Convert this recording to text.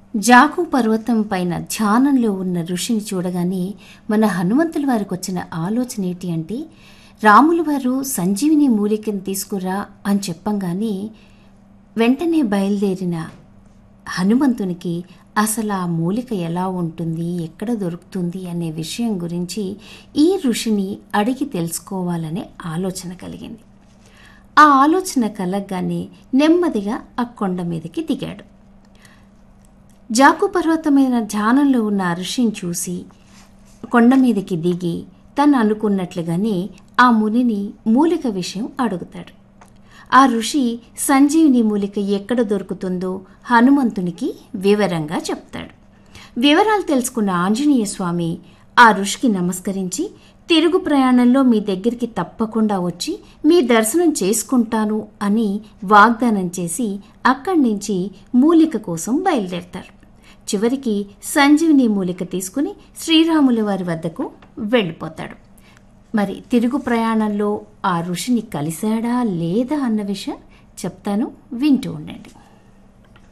జాకు పర్వతం పైన ధ్యానంలో ఉన్న ఋషిని చూడగానే మన హనుమంతుల వారికి వచ్చిన ఆలోచన ఏంటి అంటే రాముల వారు సంజీవిని మూలికను తీసుకురా అని చెప్పంగానే వెంటనే బయలుదేరిన హనుమంతునికి అసలు ఆ మూలిక ఎలా ఉంటుంది ఎక్కడ దొరుకుతుంది అనే విషయం గురించి ఈ ఋషిని అడిగి తెలుసుకోవాలనే ఆలోచన కలిగింది ఆ ఆలోచన కలగగానే నెమ్మదిగా ఆ కొండ మీదకి దిగాడు జాకు పర్వతమైన ధ్యానంలో ఉన్న ఆ ఋషిని చూసి కొండ మీదకి దిగి తను అనుకున్నట్లుగానే ఆ మునిని మూలిక విషయం అడుగుతాడు ఆ ఋషి సంజీవిని మూలిక ఎక్కడ దొరుకుతుందో హనుమంతునికి వివరంగా చెప్తాడు వివరాలు తెలుసుకున్న ఆంజనేయ స్వామి ఆ ఋషికి నమస్కరించి తిరుగు ప్రయాణంలో మీ దగ్గరికి తప్పకుండా వచ్చి మీ దర్శనం చేసుకుంటాను అని వాగ్దానం చేసి అక్కడి నుంచి మూలిక కోసం బయలుదేరతారు చివరికి సంజీవిని మూలిక తీసుకుని శ్రీరాముల వారి వద్దకు వెళ్ళిపోతాడు మరి తిరుగు ప్రయాణంలో ఆ ఋషిని కలిశాడా లేదా అన్న విషయం చెప్తాను వింటూ ఉండండి